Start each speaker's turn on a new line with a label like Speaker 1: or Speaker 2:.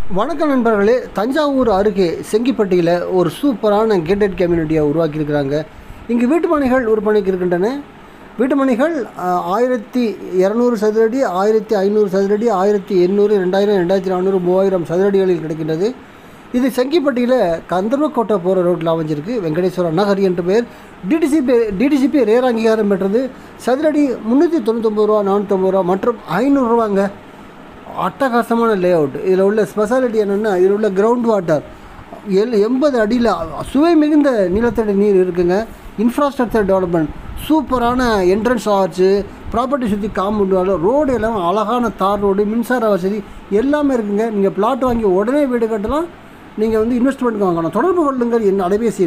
Speaker 1: வணக்கம் நண்பர்களே தஞ்சாவூர் அருகே செங்கிப்பட்டியில் ஒரு சூப்பரான கேட்டட் கம்யூனிட்டியை உருவாக்கியிருக்கிறாங்க இங்கு வீட்டுமனைகள் விற்பனைக்கு இருக்கின்றன வீட்டுமனைகள் ஆஹ், ஆயிரத்தி இரநூறு சதுரடி ஆயிரத்தி ஐநூறு சதுரடி ஆயிரத்தி எண்ணூறு ரெண்டாயிரம் ரெண்டாயிரத்தி நானூறு மூவாயிரம் சதுரடிகளில் கிடைக்கின்றது இது செங்கிப்பட்டியில் கந்தர்வக்கோட்டை போகிற ரோட்டில் அமைஞ்சிருக்கு வெங்கடேஸ்வர நகர் என்று பெயர் டிடிசிபி டிடிசிபி ரேர் அங்கீகாரம் பெற்றது சதுரடி முந்நூற்றி தொண்ணூத்தொம்பது ரூபா நானூற்றம்பது ரூபா மற்றும் ஐநூறுரூவாங்க அட்டகாசமான லே அவுட் இதில் உள்ள ஸ்பெஷாலிட்டி என்னென்னா இதில் உள்ள கிரவுண்ட் வாட்டர் எல் எண்பது அடியில் சுவை மிகுந்த நிலத்தடி நீர் இருக்குங்க இன்ஃப்ராஸ்ட்ரக்சர் டெவலப்மெண்ட் சூப்பரான என்ட்ரன்ஸ் ஆர்ச்சு ப்ராப்பர்ட்டி சுற்றி காம்பவுண்ட் வால் ரோடு எல்லாம் அழகான தார் ரோடு மின்சார வசதி எல்லாமே இருக்குங்க நீங்கள் பிளாட் வாங்கி உடனே வீடு கட்டலாம் நீங்கள் வந்து இன்வெஸ்ட்மெண்ட்டுக்கு வாங்கலாம் தொடர்பு கொள்ளுங்கள் என் அலைபேசி